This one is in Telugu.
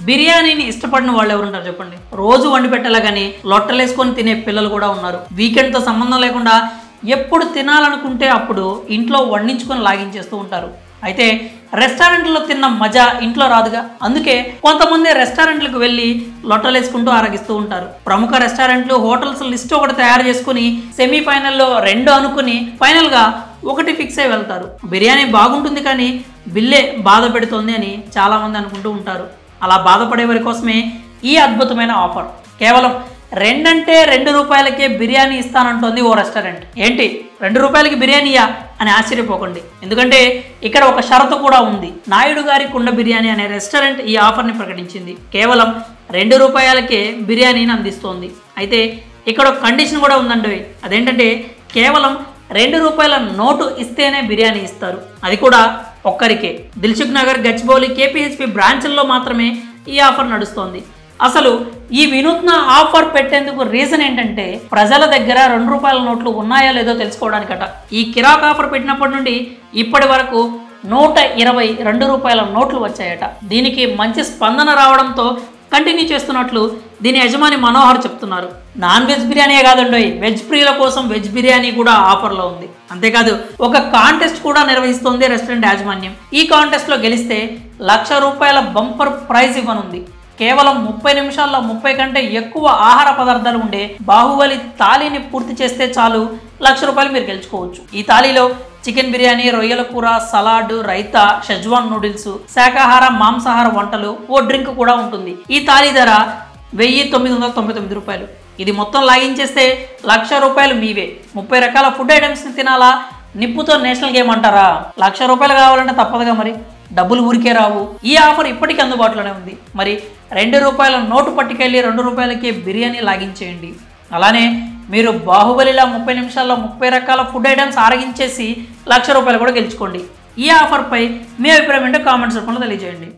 బిర్యానీని ఇష్టపడిన వాళ్ళు ఎవరుంటారు చెప్పండి రోజు వండి పెట్టాలా కానీ లొట్టలేసుకొని తినే పిల్లలు కూడా ఉన్నారు వీకెండ్తో సంబంధం లేకుండా ఎప్పుడు తినాలనుకుంటే అప్పుడు ఇంట్లో వండించుకొని లాగించేస్తూ ఉంటారు అయితే రెస్టారెంట్లో తిన్న మజా ఇంట్లో రాదుగా అందుకే కొంతమంది రెస్టారెంట్లకు వెళ్ళి లొట్టలేసుకుంటూ ఆరగిస్తూ ఉంటారు ప్రముఖ రెస్టారెంట్లు హోటల్స్ లిస్ట్ ఒకటి తయారు చేసుకుని సెమీఫైనల్లో రెండు అనుకుని ఫైనల్గా ఒకటి ఫిక్స్ అయి వెళ్తారు బిర్యానీ బాగుంటుంది కానీ బిల్లే బాధ పెడుతోంది అని చాలామంది అనుకుంటూ ఉంటారు అలా బాధపడే వారి కోసమే ఈ అద్భుతమైన ఆఫర్ కేవలం రెండంటే రెండు రూపాయలకే బిర్యానీ ఇస్తానంటోంది ఓ రెస్టారెంట్ ఏంటి రెండు రూపాయలకి బిర్యానీయా అని ఆశ్చర్యపోకండి ఎందుకంటే ఇక్కడ ఒక షరతు కూడా ఉంది నాయుడు గారి కుండ బిర్యానీ అనే రెస్టారెంట్ ఈ ఆఫర్ని ప్రకటించింది కేవలం రెండు రూపాయలకే బిర్యానీని అందిస్తోంది అయితే ఇక్కడ ఒక కండిషన్ కూడా ఉందండి అదేంటంటే కేవలం రెండు రూపాయల నోటు ఇస్తేనే బిర్యానీ ఇస్తారు అది కూడా ఒక్కరికే దిల్సుఖ్ నగర్ గచ్చిబౌలి కేపీహెచ్పి బ్రాంచ్ల్లో మాత్రమే ఈ ఆఫర్ నడుస్తోంది అసలు ఈ వినూత్న ఆఫర్ పెట్టేందుకు రీజన్ ఏంటంటే ప్రజల దగ్గర రెండు రూపాయల నోట్లు ఉన్నాయా లేదో తెలుసుకోవడానికట ఈ కిరాక్ ఆఫర్ పెట్టినప్పటి నుండి ఇప్పటి వరకు నూట ఇరవై రెండు రూపాయల నోట్లు వచ్చాయట దీనికి మంచి స్పందన రావడంతో కంటిన్యూ చేస్తున్నట్లు దీని యజమాని మనోహర్ చెప్తున్నారు నాన్ వెజ్ బిర్యానీయే కాదండి వెజ్ ప్రియుల కోసం వెజ్ బిర్యానీ కూడా ఆఫర్లో ఉంది అంతేకాదు ఒక కాంటెస్ట్ కూడా నిర్వహిస్తోంది రెస్టారెంట్ యాజమాన్యం ఈ కాంటెస్ట్లో గెలిస్తే లక్ష రూపాయల బంపర్ ప్రైజ్ ఇవ్వనుంది కేవలం ముప్పై నిమిషాల్లో ముప్పై కంటే ఎక్కువ ఆహార పదార్థాలు ఉండే బాహుబలి తాళీని పూర్తి చేస్తే చాలు లక్ష రూపాయలు మీరు గెలుచుకోవచ్చు ఈ తాళీలో చికెన్ బిర్యానీ రొయ్యల కూర సలాడ్ రైతా షెజ్వాన్ నూడిల్స్ శాకాహార మాంసాహార వంటలు ఓ డ్రింక్ కూడా ఉంటుంది ఈ తాళీ ధర వెయ్యి తొమ్మిది వందల తొంభై తొమ్మిది రూపాయలు ఇది మొత్తం లాగించేస్తే లక్ష రూపాయలు మీవే ముప్పై రకాల ఫుడ్ ఐటమ్స్ని తినాలా నిప్పుతో నేషనల్ గేమ్ అంటారా లక్ష రూపాయలు కావాలంటే తప్పదుగా మరి డబ్బులు ఊరికే రావు ఈ ఆఫర్ ఇప్పటికీ అందుబాటులోనే ఉంది మరి రెండు రూపాయల నోటు పట్టుకెళ్ళి రెండు రూపాయలకి బిర్యానీ లాగించేయండి అలానే మీరు బాహుబలిలా ముప్పై నిమిషాల్లో ముప్పై రకాల ఫుడ్ ఐటమ్స్ ఆరగించేసి లక్ష రూపాయలు కూడా గెలుచుకోండి ఈ ఆఫర్పై మీ అభిప్రాయం ఏంటో కామెంట్స్ రూపంలో తెలియజేయండి